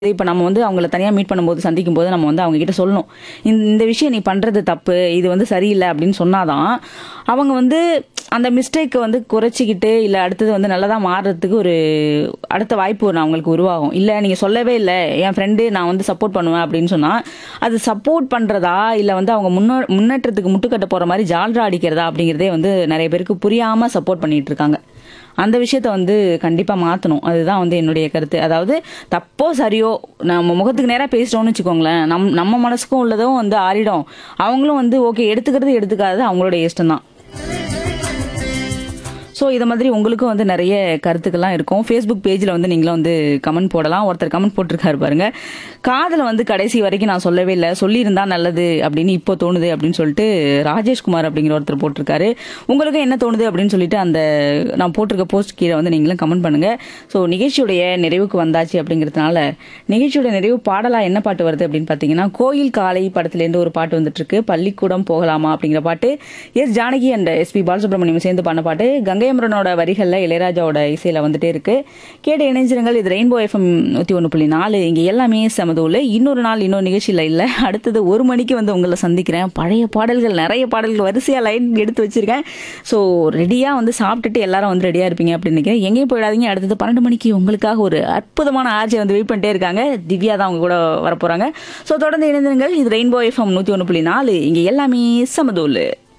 இப்போ நம்ம வந்து அவங்கள தனியாக மீட் பண்ணும்போது சந்திக்கும் போது நம்ம வந்து அவங்க கிட்ட சொல்லணும் இந்த இந்த விஷயம் நீ பண்ணுறது தப்பு இது வந்து சரியில்லை அப்படின்னு சொன்னாதான் அவங்க வந்து அந்த மிஸ்டேக்கை வந்து குறைச்சிக்கிட்டு இல்லை அடுத்தது வந்து நல்லதாக மாறுறதுக்கு ஒரு அடுத்த வாய்ப்பு ஒன்று அவங்களுக்கு உருவாகும் இல்லை நீங்கள் சொல்லவே இல்லை என் ஃப்ரெண்டு நான் வந்து சப்போர்ட் பண்ணுவேன் அப்படின்னு சொன்னால் அது சப்போர்ட் பண்ணுறதா இல்லை வந்து அவங்க முன்னோ முன்னேற்றத்துக்கு முட்டுக்கட்ட போகிற மாதிரி ஜால்ரா அடிக்கிறதா அப்படிங்கிறதே வந்து நிறைய பேருக்கு புரியாமல் சப்போர்ட் பண்ணிட்டு இருக்காங்க அந்த விஷயத்த வந்து கண்டிப்பாக மாற்றணும் அதுதான் வந்து என்னுடைய கருத்து அதாவது தப்போ சரியோ நம்ம முகத்துக்கு நேராக பேசிட்டோம்னு வச்சுக்கோங்களேன் நம் நம்ம மனசுக்கும் உள்ளதும் வந்து ஆறிடும் அவங்களும் வந்து ஓகே எடுத்துக்கிறது எடுத்துக்காதது அவங்களோட இஷ்டம் தான் ஸோ இதை மாதிரி உங்களுக்கும் வந்து நிறைய கருத்துக்கள்லாம் இருக்கும் ஃபேஸ்புக் பேஜில் வந்து நீங்களும் வந்து கமெண்ட் போடலாம் ஒருத்தர் கமெண்ட் போட்டிருக்காரு பாருங்க காதலை வந்து கடைசி வரைக்கும் நான் சொல்லவே இல்லை சொல்லியிருந்தா நல்லது அப்படின்னு இப்போ தோணுது அப்படின்னு சொல்லிட்டு ராஜேஷ்குமார் அப்படிங்கிற ஒருத்தர் போட்டிருக்காரு உங்களுக்கும் என்ன தோணுது அப்படின்னு சொல்லிட்டு அந்த நான் போட்டிருக்க போஸ்ட் கீழே வந்து நீங்களும் கமெண்ட் பண்ணுங்க ஸோ நிகழ்ச்சியுடைய நிறைவுக்கு வந்தாச்சு அப்படிங்கிறதுனால நிகழ்ச்சியோட நிறைவு பாடலா என்ன பாட்டு வருது அப்படின்னு பார்த்தீங்கன்னா கோயில் காலை படத்துலேருந்து ஒரு பாட்டு வந்துட்டு இருக்கு பள்ளிக்கூடம் போகலாமா அப்படிங்கிற பாட்டு S Janaki and SP Balasubramaniam சேர்ந்து பண்ண பாட்டு கங்கையமரனோட வரிகளில் இளையராஜாவோட இசையில வந்துட்டே இருக்கு கேட்டு இணைஞ்சிருங்கள் இது ரெயின்போ எஃப்எம் நூற்றி ஒன்று புள்ளி நாலு இங்கே எல்லாமே சமதூல இன்னொரு நாள் இன்னொரு நிகழ்ச்சியில் இல்லை அடுத்தது ஒரு மணிக்கு வந்து உங்களை சந்திக்கிறேன் பழைய பாடல்கள் நிறைய பாடல்கள் வரிசையாக லைன் எடுத்து வச்சிருக்கேன் ஸோ ரெடியாக வந்து சாப்பிட்டுட்டு எல்லாரும் வந்து ரெடியாக இருப்பீங்க அப்படின்னு நினைக்கிறேன் எங்கேயும் போயிடாதீங்க அடுத்தது பன்னெண்டு மணிக்கு உங்களுக்காக ஒரு அற்புதமான ஆர்ஜி வந்து வெயிட் பண்ணிட்டே இருக்காங்க திவ்யா தான் அவங்க கூட வரப்போகிறாங்க ஸோ தொடர்ந்து இணைந்திருங்கள் இது ரெயின்போ எஃப்எம் நூற்றி ஒன்று புள்ளி நாலு இங்கே எல்லாமே சமதூலு